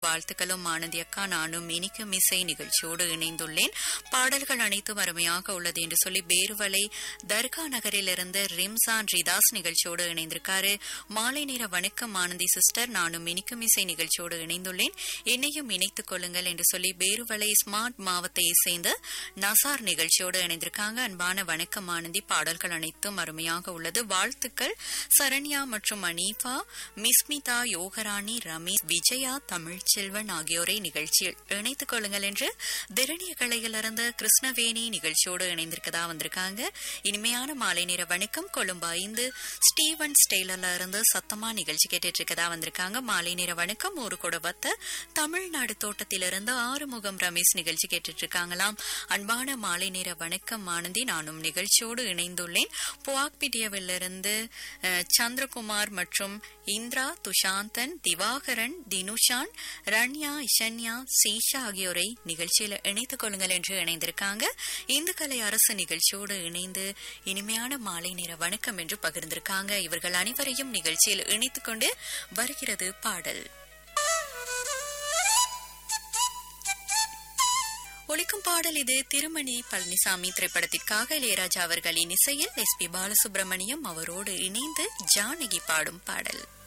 வாழ்த்துக்களும் ஆனந்தி அக்கா நானும் இனிக்கும் இசை நிகழ்ச்சியோடு இணைந்துள்ளேன் பாடல்கள் அனைத்தும் அருமையாக உள்ளது என்று சொல்லி பேருவலை தர்கா நகரிலிருந்து ரிம்சான் ரிதாஸ் நிகழ்ச்சியோடு இணைந்திருக்காரு மாலை நேர வணக்கம் ஆனந்தி சிஸ்டர் நானும் இனிக்கும் இசை நிகழ்ச்சியோடு இணைந்துள்ளேன் என்னையும் இணைத்துக் கொள்ளுங்கள் என்று சொல்லி பேருவலை ஸ்மார்ட் மாவத்தை சேர்ந்த நசார் நிகழ்ச்சியோடு இணைந்திருக்காங்க அன்பான வணக்கம் ஆனந்தி பாடல்கள் அனைத்தும் அருமையாக உள்ளது வாழ்த்துக்கள் சரண்யா மற்றும் அனீஃபா மிஸ்மிதா யோகராணி ரமேஷ் விஜயா தமிழ்ச்செல்வன் ஆகியோரை நிகழ்ச்சியில் இணைத்துக் கொள்ளுங்கள் என்று திரணிய கலையிலிருந்து கிருஷ்ணவேணி நிகழ்ச்சியோடு இணைந்திருக்கதா வந்திருக்காங்க இனிமையான மாலை நேர வணக்கம் கொழும்பு ஐந்து ஸ்டீவன் ஸ்டெய்லர்ல இருந்து சத்தமா நிகழ்ச்சி கேட்டுட்டு இருக்கதா வந்திருக்காங்க மாலை நேர வணக்கம் ஒரு கொடுபத்த தமிழ்நாடு தோட்டத்திலிருந்து ஆறுமுகம் ரமேஷ் நிகழ்ச்சி கேட்டுட்டு இருக்காங்களாம் அன்பான மாலை நேர வணக்கம் ஆனந்தி நானும் நிகழ்ச்சியோடு இணைந்துள்ளேன் புவாக்பிடியவிலிருந்து அஹ், சந்திரகுமார் மற்றும் இந்திரா துஷாந்தன் திவாகரன் தினுஷான் ரண்யா இஷன்யா சீஷா ஆகியோரை நிகழ்ச்சியில் இணைத்துக் கொள்ளுங்கள் என்று இணைந்திருக்காங்க இந்து கலை அரசு நிகழ்ச்சியோடு இணைந்து இனிமையான மாலை நேர வணக்கம் என்று பகிர்ந்திருக்காங்க இவர்கள் அனைவரையும் நிகழ்ச்சியில் இணைத்துக் கொண்டு வருகிறது பாடல் ஒலிக்கும் பாடல் இது திருமணி பழனிசாமி திரைப்படத்திற்காக இளையராஜா அவர்களின் இசையில் எஸ் பி பாலசுப்ரமணியம் அவரோடு இணைந்து ஜானகி பாடும் பாடல்